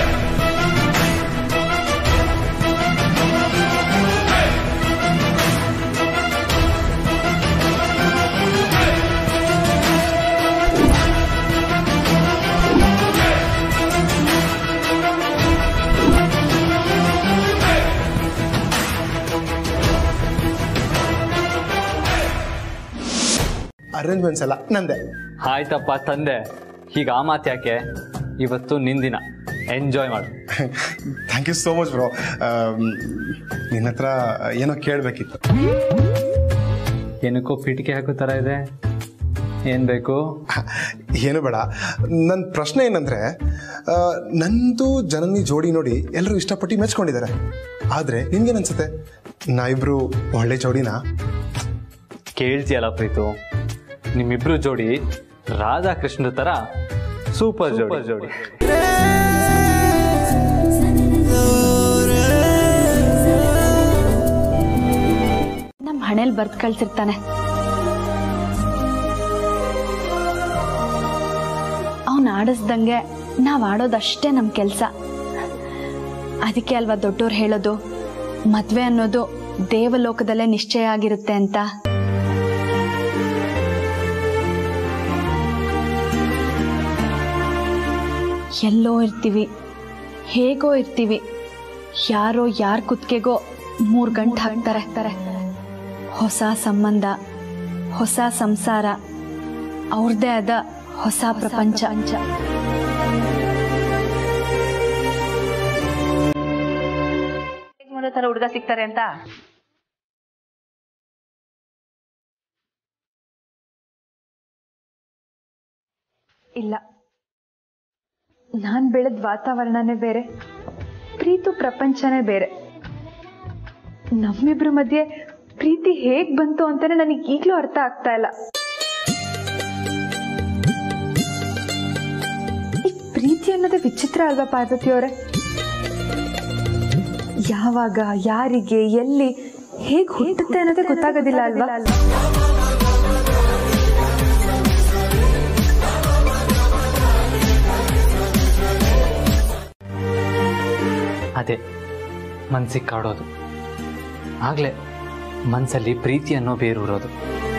ಅರೇಂಜ್ಮೆಂಟ್ಸ್ ಎಲ್ಲ ನಂದೆ ಆಯ್ತಪ್ಪ ತಂದೆ ಈಗ ಆ ಮಾತು ಯಾಕೆ ಇವತ್ತು ನಿಂದಿನ ಎಂಜಾಯ್ ಮಾಡು thank you so much bro ನಿನ್ನ ಹತ್ರ ಏನೋ ಕೇಳಬೇಕಿತ್ತು ಏನಕ್ಕೋ ಪಿಟಿಕೆ ಹಾಕೋ ಥರ ಇದೆ ಏನು ಬೇಕು ಏನು ಬೇಡ ನನ್ನ ಪ್ರಶ್ನೆ ಏನಂದ್ರೆ ಆ, ನಂದು ಜನನಿ ಜೋಡಿ ನೋಡಿ ಎಲ್ಲರೂ ಇಷ್ಟಪಟ್ಟು ಮೆಚ್ಕೊಂಡಿದ್ದಾರೆ ಆದ್ರೆ ನಿನ್ಗೇನ್ ಅನ್ಸುತ್ತೆ ನಾವಿಬ್ರು ಒಳ್ಳೆ ಜೋಡಿನಾ ಕೇಳ್ತೀಯಲ್ಲ ಪ್ರೀತು ನಿಮ್ಮಿಬ್ರು ಜೋಡಿ ರಾಧಾ ಕೃಷ್ಣ ಥರ ಸೂಪರ್ ಜೋಡಿ ಜೋಡಿ ನಮ್ಮ ಹಣೆಲ್ ಬರ್ದ್ ಕಳ್ಸಿರ್ತಾನೆ ಅವನ್ ಆಡಿಸ್ದಂಗೆ ನಾವ್ ಆಡೋದಷ್ಟೇ ನಮ್ ಕೆಲ್ಸ ಅದಕ್ಕೆ ಅಲ್ವಾ ದೊಡ್ಡೋರು ಹೇಳೋದು ಮದ್ವೆ ಅನ್ನೋದು ದೇವಲೋಕದಲ್ಲೇ ನಿಶ್ಚಯ ಆಗಿರುತ್ತೆ ಅಂತ ಎಲ್ಲೋ ಇರ್ತೀವಿ ಹೇಗೋ ಇರ್ತೀವಿ ಯಾರೋ ಯಾರ ಕುತ್ತಿಗೆಗೋ ಮೂರ್ ಗಂಟೆ ಹಾಕ್ತಾರೆ ಹಾಕ್ತಾರೆ ಹೊಸ ಸಂಬಂಧ ಹೊಸ ಸಂಸಾರ ಅವ್ರದ್ದೇ ಆದ ಹೊಸ ಪ್ರಪಂಚ ಮಾಡೋ ತರ ಹುಡುಗ ಸಿಗ್ತಾರೆ ಅಂತ ಇಲ್ಲ ನಾನ್ ಬೆಳೆದ ವಾತಾವರಣನೇ ಬೇರೆ ಪ್ರೀತು ಪ್ರಪಂಚನೇ ಬೇರೆ ನಮ್ಮಿಬ್ರ ಮಧ್ಯೆ ಪ್ರೀತಿ ಹೇಗ್ ಬಂತು ಅಂತಾನೆ ನನಗೆ ಈಗ್ಲೂ ಅರ್ಥ ಆಗ್ತಾ ಇಲ್ಲ ಈ ಪ್ರೀತಿ ಅನ್ನೋದೇ ವಿಚಿತ್ರ ಅಲ್ವಾ ಪಾರ್ವತಿ ಅವರೇ ಯಾವಾಗ ಯಾರಿಗೆ ಎಲ್ಲಿ ಹೇಗ್ ಹುಟ್ಟುತ್ತೆ ಅನ್ನೋದೇ ಗೊತ್ತಾಗೋದಿಲ್ಲ ಅಲ್ವಾ ಅದೇ ಮನ್ಸಿಗೆ ಕಾಡೋದು ಆಗಲೇ ಮನಸ್ಸಲ್ಲಿ ಪ್ರೀತಿ ಅನ್ನೋ ಬೇರೂರೋದು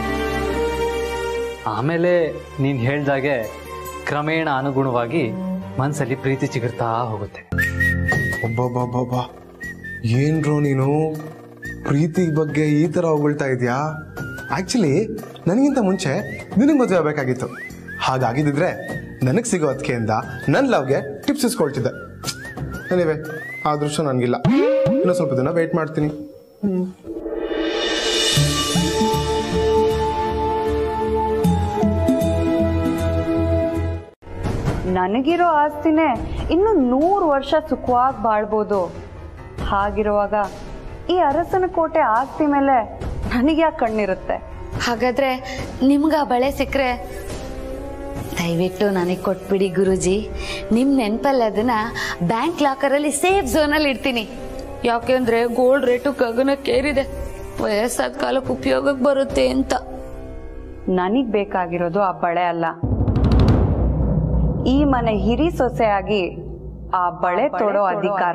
ಆಮೇಲೆ ನೀನು ಹೇಳ್ದಾಗೆ ಕ್ರಮೇಣ ಅನುಗುಣವಾಗಿ ಮನಸ್ಸಲ್ಲಿ ಪ್ರೀತಿ ಚಿಗುರ್ತಾ ಹೋಗುತ್ತೆ ಒಬ್ಬೊಬ್ಬೊಬ್ಬೊಬ್ಬ ಏನ್ರೋ ನೀನು ಪ್ರೀತಿ ಬಗ್ಗೆ ಈ ತರ ಹೊಗಳ್ತಾ ಇದೆಯಾ ಆಕ್ಚುಲಿ ನನಗಿಂತ ಮುಂಚೆ ನಿನಗೆ ಮದುವೆ ಆಗಬೇಕಾಗಿತ್ತು ಹಾಗಾಗಿದ್ದಿದ್ರೆ ನನಗೆ ಸಿಗೋ ಅದಕ್ಕೆಯಿಂದ ನನ್ನ ಲವ್ಗೆ ಟಿಪ್ಸ್ ಇಸ್ಕೊಳ್ತಿದ್ದೆ ಎನಿವೆ ಆ ದೃಶ್ಯ ನನಗಿಲ್ಲ ಇನ್ನೂ ಸ್ವಲ್ಪ ದಿನ ವೆಯ್ಟ್ ಮಾಡ್ತೀನಿ ಹ್ಮ್. ನನಗಿರೋ ಆಸ್ತಿನೇ ಇನ್ನು ನೂರು ವರ್ಷ ಸುಖವಾಗಿ ಬಾಳ್ಬೋದು ಹಾಗಿರುವಾಗ ಈ ಅರಸನ ಕೋಟೆ ಆಸ್ತಿ ಮೇಲೆ ನನಗೆ ಯಾಕೆ ಕಣ್ಣಿರುತ್ತೆ ಹಾಗಾದ್ರೆ ನಿಮ್ಗೆ ಆ ಬಳೆ ಸಿಕ್ಕರೆ ದಯವಿಟ್ಟು ನನಗೆ ಕೊಟ್ಬಿಡಿ ಗುರುಜಿ ನಿಮ್ಮ ನೆನಪಲ್ಲಿ ಅದನ್ನ ಬ್ಯಾಂಕ್ ಲಾಕರಲ್ಲಿ ಸೇಫ್ ಝೋನಲ್ಲಿ ಇಡ್ತೀನಿ ಯಾಕೆಂದ್ರೆ ಗೋಲ್ಡ್ ರೇಟು ಗಗನಕ್ಕೇರಿದೆ ವಯಸ್ಸಾದ ಕಾಲಕ್ಕೆ ಉಪಯೋಗಕ್ಕೆ ಬರುತ್ತೆ ಅಂತ ನನಗ್ ಬೇಕಾಗಿರೋದು ಆ ಬಳೆ ಅಲ್ಲ ಈ ಮನೆ ಹಿರಿ ಸೊಸೆಯಾಗಿ ಆ ಬಳೆ ತೊಡೋ ಅಧಿಕಾರ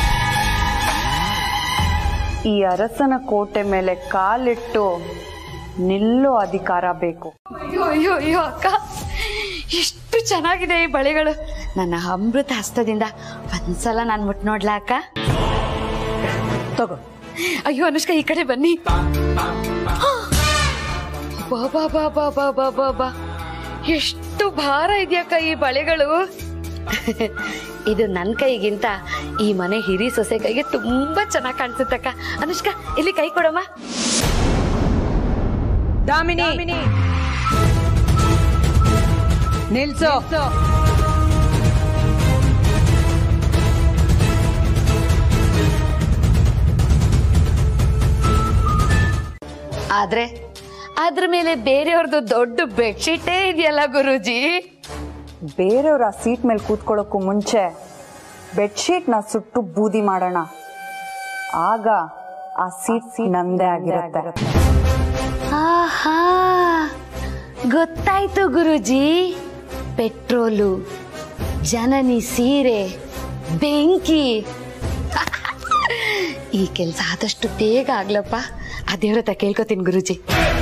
ಈ ಅರಸನ ಕೋಟೆ ಮೇಲೆ ಕಾಲಿಟ್ಟು ನಿಲ್ಲೋ ಅಧಿಕಾರ ಬೇಕು ಅಯ್ಯೋ ಅಯ್ಯೋ ಅಯ್ಯೋ ಅಕ್ಕ ಎಷ್ಟು ಚೆನ್ನಾಗಿದೆ ಈ ಬಳೆಗಳು ನನ್ನ ಅಮೃತ ಹಸ್ತದಿಂದ ಒಂದ್ಸಲ ನಾನು ಮುಟ್ ನೋಡ್ಲಾ ಅಕ್ಕ ತಗೋ ಅಯ್ಯೋ ಅನುಷ್ಕಾ ಈ ಕಡೆ ಬನ್ನಿ ಬಾ ಬಾ ಬಾ ಬಾ ಬಾ ಬಾ ಬಾ ಬಾ ಎಷ್ಟು ಭಾರ ಇದೆಯಕ್ಕ ಈ ಬಳೆಗಳು ಇದು ನನ್ನ ಕೈಗಿಂತ ಈ ಮನೆ ಹಿರಿ ಸೊಸೆ ಕೈಗೆ ತುಂಬಾ ಚೆನ್ನಾಗಿ ಕಾಣಿಸುತ್ತಕ್ಕ ಅನುಷ್ಕಾ ಇಲ್ಲಿ ಕೈ ಕೊಡಮ್ಮ ದಾಮಿನಿ ನಿಲ್ಸು ಆದ್ರೆ ಅದ್ರ ಮೇಲೆ ಬೇರೆಯವ್ರದ್ದು ದೊಡ್ಡ ಬೆಡ್ಶೀಟೇ ಇದೆಯಲ್ಲ ಗುರೂಜಿ ಬೇರೆಯವ್ರ ಆ ಸೀಟ್ ಮೇಲೆ ಕೂತ್ಕೊಳ್ಳೋಕ್ಕೂ ಮುಂಚೆ ಬೆಡ್ಶೀಟ್ನ ಸುಟ್ಟು ಬೂದಿ ಮಾಡೋಣ ಆಗ ಆ ಸೀಟ್ ನಂದೇ ಆಗಿರುತ್ತೆ ಆಹಾ ಗೊತ್ತಾಯ್ತು ಗುರುಜಿ ಪೆಟ್ರೋಲು ಜನನಿ ಸೀರೆ ಬೆಂಕಿ ಈ ಕೆಲಸ ಆದಷ್ಟು ಬೇಗ ಆಗ್ಲಪ್ಪ ಆ ದೇವ್ರ ಹತ್ರ ಕೇಳ್ಕೊತೀನಿ ಗುರುಜಿ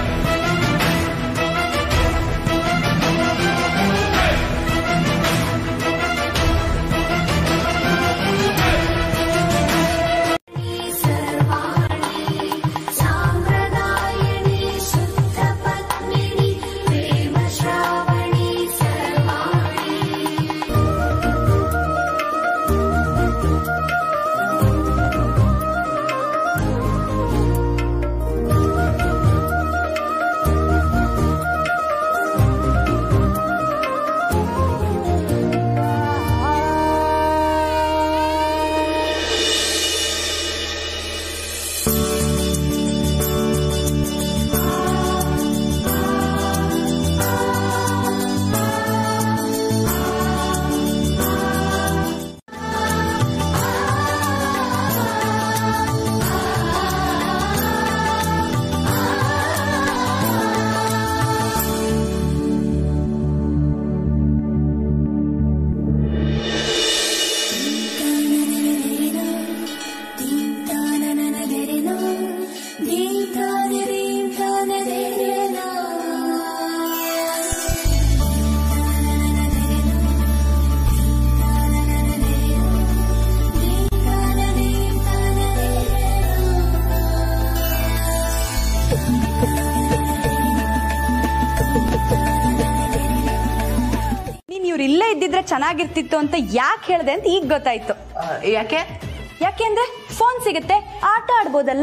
ನೀನ್ ಇವ್ರು ಇಲ್ಲೇ ಇದ್ದಿದ್ರೆ ಚೆನ್ನಾಗಿರ್ತಿತ್ತು ಅಂತ ಯಾಕೆ ಹೇಳ್ದೆ ಅಂತ ಈಗ ಗೊತ್ತಾಯ್ತು ಯಾಕೆ ಯಾಕೆಂದ್ರೆ ಫೋನ್ ಸಿಗುತ್ತೆ ಆಟ ಆಡ್ಬೋದಲ್ಲ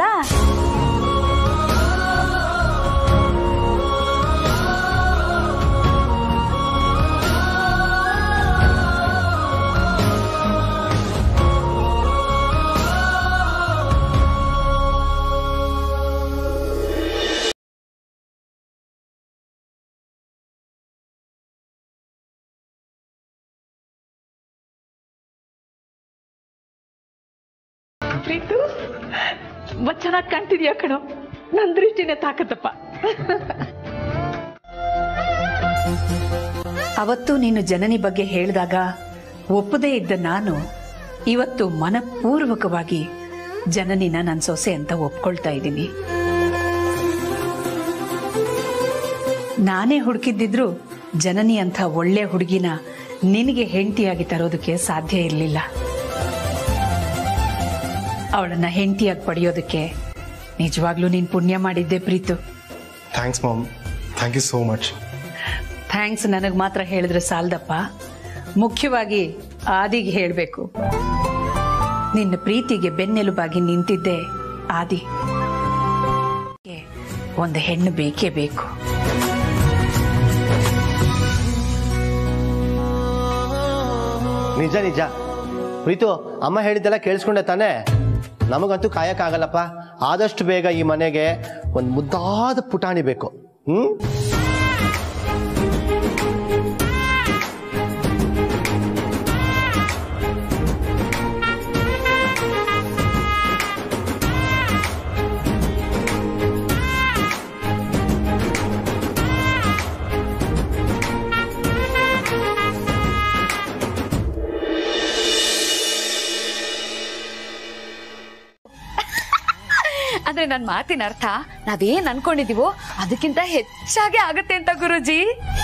ಪ್ರೀತು ತುಂಬ ಚೆನ್ನಾಗಿ ಕಾಣ್ತಿದ್ಯಾ ಕಣೋ ನನ್ನ ದೃಷ್ಟಿನೇ ತಾಕತ್ತಪ್ಪ ಅವತ್ತು ನೀನು ಜನನಿ ಬಗ್ಗೆ ಹೇಳಿದಾಗ ಒಪ್ಪದೇ ಇದ್ದ ನಾನು ಇವತ್ತು ಮನಪೂರ್ವಕವಾಗಿ ಜನನಿನ ನನ್ನ ಸೊಸೆ ಅಂತ ಒಪ್ಕೊಳ್ತಾ ಇದ್ದೀನಿ ನಾನೇ ಹುಡುಕಿದ್ದಿದ್ರು ಜನನಿ ಅಂತ ಒಳ್ಳೆ ಹುಡುಗಿನ ನಿನಗೆ ಹೆಂಡತಿಯಾಗಿ ತರೋದಕ್ಕೆ ಸಾಧ್ಯ ಇರಲಿಲ್ಲ ಅವಳನ್ನ ಹೆಂಡತಿಯಾಗಿ ಪಡೆಯೋದಕ್ಕೆ ನಿಜವಾಗ್ಲೂ ನೀನು ಪುಣ್ಯ ಮಾಡಿದ್ದೆ Preethu thanks mom thank you so much thanks ನನಗೆ ಮಾತ್ರ ಹೇಳಿದ್ರೆ ಸಾಲದಪ್ಪ ಮುಖ್ಯವಾಗಿ ಆದಿಗೆ ಹೇಳಬೇಕು ನಿನ್ನ ಪ್ರೀತಿಗೆ ಬೆನ್ನೆಲುಬಾಗಿ ನಿಂತಿದ್ದೆ ಆದಿ ಒಂದು ಹೆಣ್ಣು ಬೇಕೇ ಬೇಕು ನಿಜ ನಿಜ ಪ್ರೀತು ಅಮ್ಮ ಹೇಳಿದ್ದೆಲ್ಲ ಕೇಳಿಸ್ಕೊಂಡೆ ತಾನೇ ನಮಗಂತೂ ಕಾಯಕ್ಕಾಗಲ್ಲಪ್ಪ ಆದಷ್ಟು ಬೇಗ ಈ ಮನೆಗೆ ಒಂದು ಮುದ್ದಾದ ಪುಟಾಣಿ ಬೇಕು ಹ್ಮ್ ಅಂದ್ರೆ ನನ್ನ ಮಾತಿನ ಅರ್ಥ ನಾವೇನ್ ಅನ್ಕೊಂಡಿದೀವೋ ಅದಕ್ಕಿಂತ ಹೆಚ್ಚಾಗಿ ಆಗತ್ತೆ ಅಂತ ಗುರುಜಿ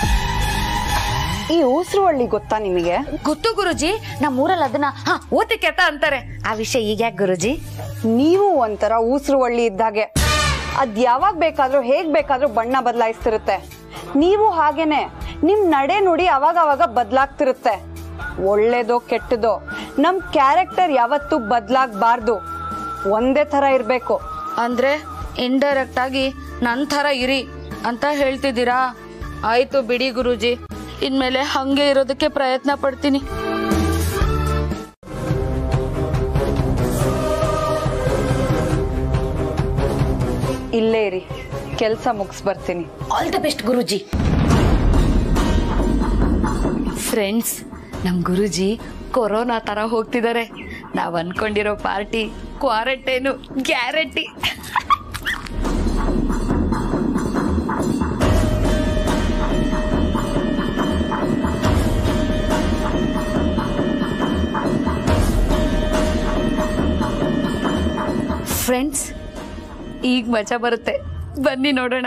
ಈ ಊಸರುವಳ್ಳಿ ಗೊತ್ತಾ ನಿಮಗೆ ಗೊತ್ತು ಗುರುಜಿ ನಮ್ಮ ಊರಲ್ಲಿ ಅದನ್ನ ಹಾ ಓತಿ ಕೆತ್ತ ಅಂತಾರೆ ಆ ವಿಷಯ ಈಗ ಯಾಕೆ ಗುರುಜಿ ನೀವು ಒಂಥರ ಊಸರುವಳ್ಳಿ ಇದ್ದಾಗೆ ಅದ್ ಯಾವಾಗ ಬೇಕಾದ್ರೂ ಹೇಗ್ ಬೇಕಾದ್ರೂ ಬಣ್ಣ ಬದಲಾಯಿಸ್ತಿರುತ್ತೆ ನೀವು ಹಾಗೇನೆ ನಿಮ್ ನಡೆ ನುಡಿ ಅವಾಗ ಅವಾಗ ಬದಲಾಗ್ತಿರುತ್ತೆ ಒಳ್ಳೇದೋ ಕೆಟ್ಟದೋ ನಮ್ ಕ್ಯಾರೆಕ್ಟರ್ ಯಾವತ್ತೂ ಬದಲಾಗಬಾರ್ದು ಒಂದೇ ತರ ಇರ್ಬೇಕು ಅಂದ್ರೆ ಇಂಡೈರೆಕ್ಟ್ ಆಗಿ ನನ್ ತರ ಇರಿ ಅಂತ ಹೇಳ್ತಿದ್ದೀರಾ ಆಯ್ತು ಬಿಡಿ ಗುರುಜಿ ಇನ್ಮೇಲೆ ಹಂಗೆ ಇರೋದಕ್ಕೆ ಪ್ರಯತ್ನ ಪಡ್ತೀನಿ ಇಲ್ಲೇ ಇರಿ ಕೆಲ್ಸ ಮುಗಿಸ್ ಬರ್ತೀನಿ all the best Guruji friends ನಮ್ ಗುರುಜಿ ಕೊರೋನಾ ತರ ಹೋಗ್ತಿದ್ದಾರೆ ನಾವ್ ಅನ್ಕೊಂಡಿರೋ ಪಾರ್ಟಿ ಕ್ವಾರಂಟೈನು ಗ್ಯಾರಂಟಿ ಫ್ರೆಂಡ್ಸ್ ಈಗ ಮಜಾ ಬರುತ್ತೆ ಬನ್ನಿ ನೋಡೋಣ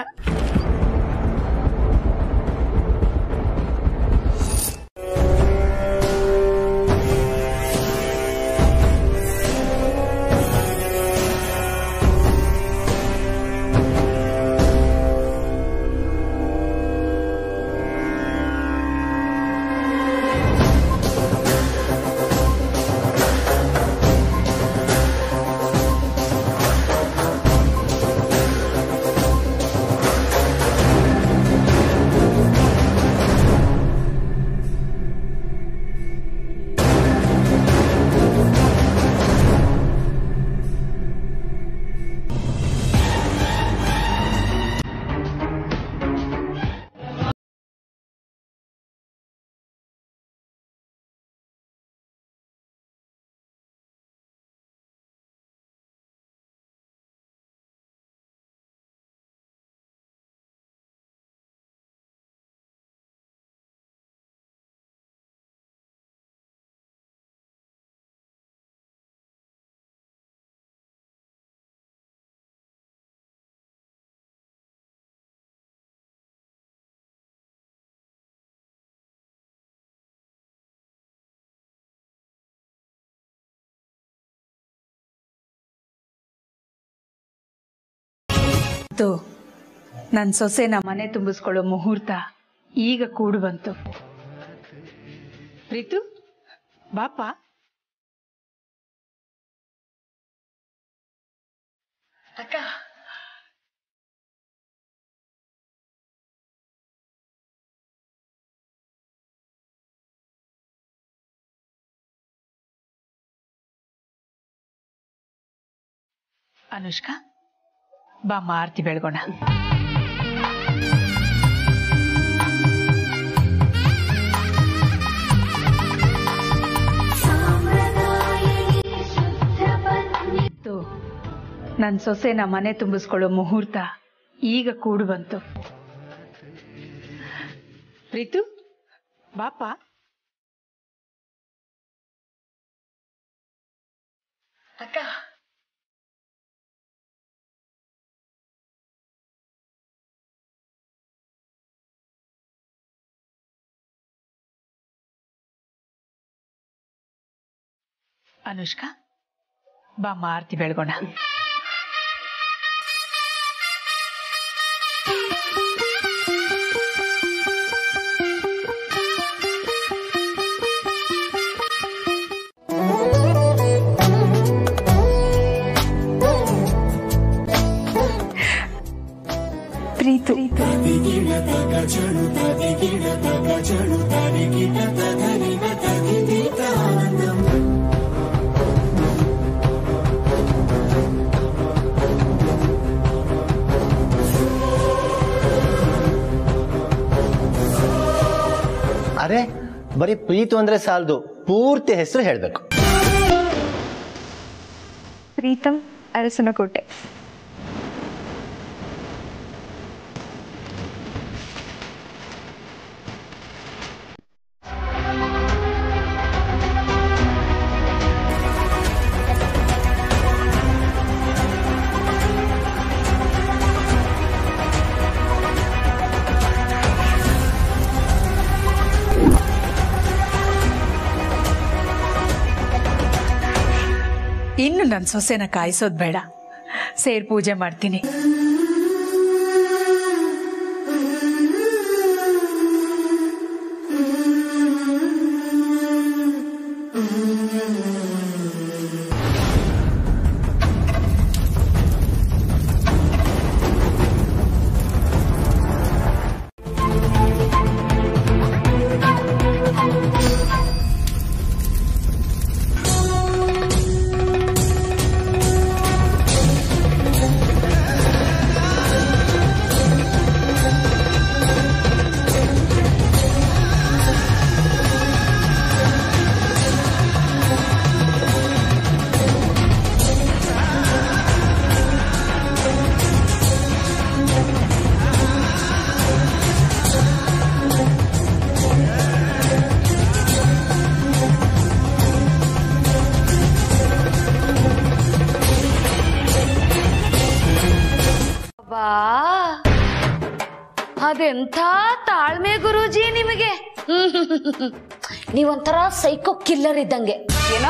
ಬಂತು ನನ್ನ ಸೊಸೆನ ಮನೆ ತುಂಬಿಸ್ಕೊಳ್ಳೋ ಮುಹೂರ್ತ ಈಗ ಕೂಡು ಬಂತು ಪ್ರೀತು ಬಾಪ ಅಕ್ಕ ಅನುಷ್ಕಾ ಬಾ ಆರ್ತಿ ಬೆಳಗೋಣ ನನ್ನ ಸೊಸೆನ ಮನೆ ತುಂಬಿಸ್ಕೊಳ್ಳೋ ಮುಹೂರ್ತ ಈಗ ಕೂಡು ಬಂತು ಪ್ರೀತು ಬಾಪ ಅಕ್ಕ ಅನುಷ್ಕಾ ಬಾ ಆರ್ತಿ ಬೆಳಗೋಣ ಪ್ರೀತು ಅರೆ ಬರೀ ಪ್ರೀತು ಅಂದ್ರೆ ಸಾಲದು ಪೂರ್ತಿ ಹೆಸರು ಹೇಳ್ಬೇಕು ಪ್ರೀತಂ ಅರಸನಕೋಟೆ ಇನ್ನು ನನ್ನ ಸೊಸೆನ ಕಾಯಿಸೋದು ಬೇಡ ಸೇರ್ ಪೂಜೆ ಮಾಡ್ತೀನಿ ಬಾ ಅದೆಂಥ ತಾಳ್ಮೆ ಗುರೂಜಿ ನಿಮಗೆ ನೀವೊಂಥರ ಸೈಕೋ ಕಿಲ್ಲರ್ ಇದ್ದಂಗೆ ಏನೋ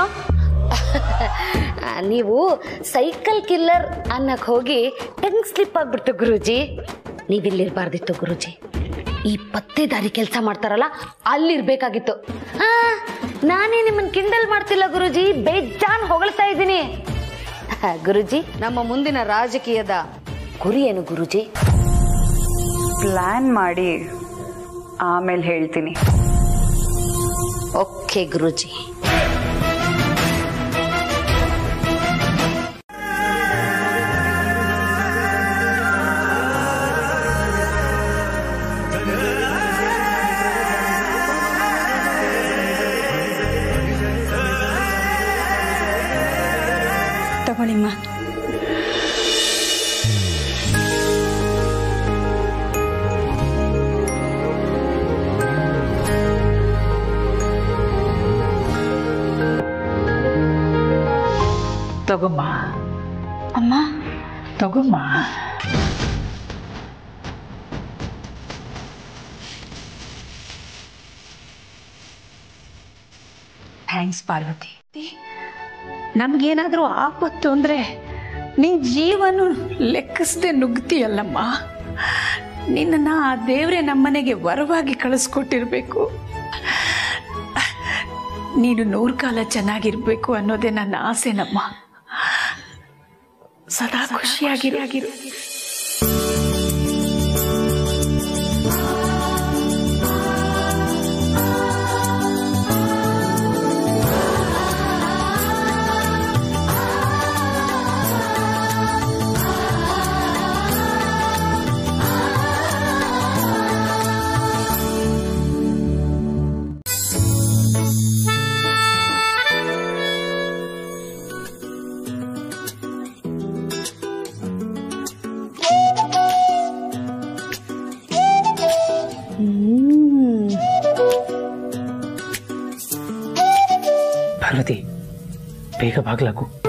ನೀವು ಸೈಕಲ್ ಕಿಲ್ಲರ್ ಅನ್ನಕ್ ಹೋಗಿ ಟಂಗ್ ಸ್ಲಿಪ್ ಆಗ್ಬಿಡ್ತು ಗುರೂಜಿ ನೀವಿಲ್ಲಿರ್ಬಾರ್ದಿತ್ತು ಗುರೂಜಿ ಈ ಪತ್ತೆದಾರಿ ಕೆಲಸ ಮಾಡ್ತಾರಲ್ಲ ಅಲ್ಲಿರ್ಬೇಕಾಗಿತ್ತು ಆ, ನಾನೇ ನಿಮ್ಮನ್ನ ಕಿಂಡಲ್ ಮಾಡ್ತಿಲ್ಲ ಗುರೂಜಿ ಬೇಜಾನ್ ಹೊಗಳ್ತಾ ಇದ್ದೀನಿ ಗುರುಜಿ ನಮ್ಮ ಮುಂದಿನ ರಾಜಕೀಯದ ಗುರಿ ಏನು ಗುರುಜಿ ಪ್ಲಾನ್ ಮಾಡಿ ಆಮೇಲೆ ಹೇಳ್ತೀನಿ ಓಕೆ ಗುರುಜಿ ತಗೊಳ್ಳಿಮ್ಮ ತಗೊಮ್ಮ ಅಮ್ಮ ತಗೊಮ್ಮ ಥ್ಯಾಂಕ್ಸ್ ಪಾರ್ವತಿ ನಮ್ಗೇನಾದ್ರೂ ಆಪತ್ತು ಅಂದ್ರೆ ನಿನ್ ಜೀವನ ಲೆಕ್ಕಿಸದೆ ನುಗ್ತೀಯಲ್ಲಮ್ಮ ನಿನ್ನನ್ನ ಆ ದೇವ್ರೆ ನಮ್ಮನೆಗೆ ವರವಾಗಿ ಕಳಿಸ್ಕೊಟ್ಟಿರ್ಬೇಕು ನೀನು ನೂರು ಕಾಲ ಚೆನ್ನಾಗಿರ್ಬೇಕು ಅನ್ನೋದೇ ನನ್ನ ಆಸೆನಮ್ಮ ಸದಾ ಖುಷಿಯಾಗಿರು ಪಾರ್ವತಿ ಬೇಗ ಬಾಗ್ಲಾಕು